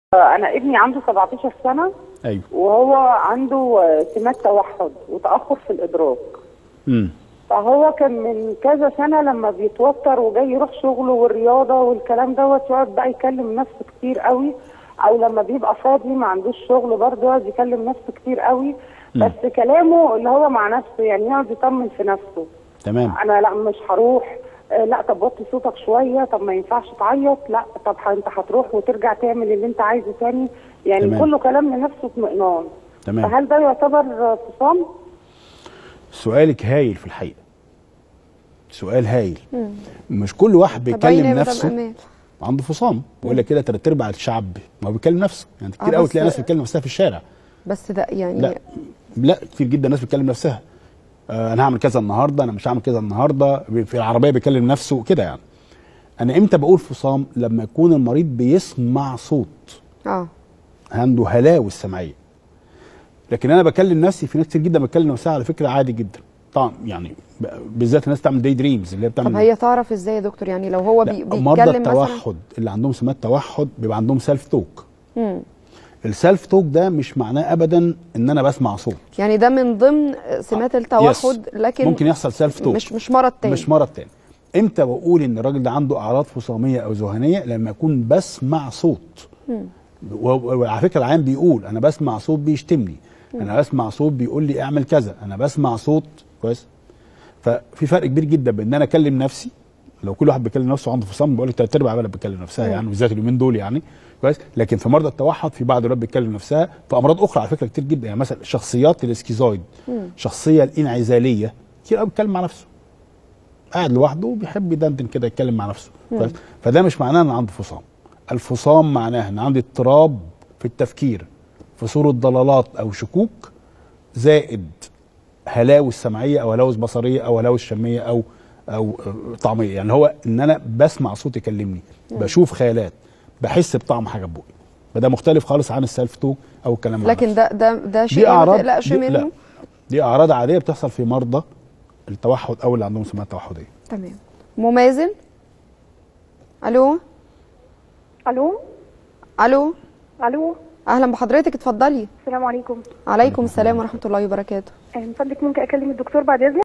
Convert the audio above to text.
انا ابني عنده 17 سنه ايوه وهو عنده سمات توحد وتاخر في الادراك امم فهو كان من كذا سنه لما بيتوتر وجاي يروح شغله والرياضه والكلام دوت يقعد بقى يكلم نفسه كتير قوي او لما بيبقى فاضي ما عندوش شغل برضه يقعد يكلم نفسه كتير قوي بس كلامه اللي هو مع نفسه يعني يقعد يطمن في نفسه تمام انا لا مش هروح آه، لا طب وطي صوتك شويه طب ما ينفعش تعيط لا طب ح- انت هتروح وترجع تعمل اللي انت عايزه تاني يعني تمام. كله كلام لنفسه اطمئنان تمام فهل ده يعتبر آه، فصام؟ سؤالك هايل في الحقيقه سؤال هايل مش كل واحد طب باين بيكلم يا مدام نفسه أمال. عنده فصام ولا كده تلات ارباع الشعب ما هو بيكلم نفسه يعني كتير آه، قوي بس- تلاقي ناس بتكلم نفسها في الشارع بس ده يعني لا لا كتير جدا ناس بتكلم نفسها آه انا هعمل كذا النهارده انا مش هعمل كذا النهارده في العربيه بيكلم نفسه كده يعني انا امتى بقول فصام لما يكون المريض بيسمع صوت اه عنده هلاوس سمعيه لكن انا بكلم نفسي في ناس كتير جدا بتكلم نفسها على فكره عادي جدا طبعا يعني ب- بالذات الناس بتعمل داي دريمز اللي هي بتعمل طب هي تعرف ازاي يا دكتور يعني لو هو لا، بي مرضى بيتكلم مثلا التوحد اللي عندهم سمات توحد بيبقى عندهم سيلف توك مم. السيلف توك ده مش معناه ابدا ان انا بسمع صوت يعني ده من ضمن سمات التوحد لكن ممكن يحصل سيلف توك مش مش مرض تاني مش مرض تاني امتى بقول ان الراجل ده عنده اعراض فصاميه او ذهنيه لما اكون بسمع صوت و- وعلى فكره العيان بيقول انا بسمع صوت بيشتمني انا بسمع صوت بيقول لي اعمل كذا انا بسمع صوت كويس ففي فرق كبير جدا بين ان انا اكلم نفسي لو كل واحد بيكلم نفسه عنده فصام بقول لك تلات ارباع البلد بتكلم نفسها يعني بالذات اليومين دول يعني كويس لكن في مرضى التوحد في بعض الولاد بيتكلم نفسها في امراض اخرى على فكره كتير جدا يعني مثلا شخصيات الاسكيزويد الشخصيه الانعزاليه كتير قوي بيتكلم مع نفسه قاعد لوحده وبيحب يدندن كده يتكلم مع نفسه كويس فده مش معناه ان عنده فصام الفصام معناه ان عندي اضطراب في التفكير في صوره ضلالات او شكوك زائد هلاوس سمعيه او هلاوس بصريه او هلاوس شميه او او آه، طعميه يعني هو ان انا بسمع صوت يكلمني بشوف خيالات بحس بطعم حاجه ببقي فده مختلف خالص عن السيلف توك او الكلام مع لكن نفسه. ده ده ده شيء دي ما اعراض تقلقش دي- منه لا دي اعراض عاديه بتحصل في مرضى التوحد او اللي عندهم سمات توحديه تمام ممازن الو الو الو الو اهلا بحضرتك اتفضلي السلام عليكم عليكم السلام ورحمه الله وبركاته آه، من فضلك ممكن اكلم الدكتور بعد اذنك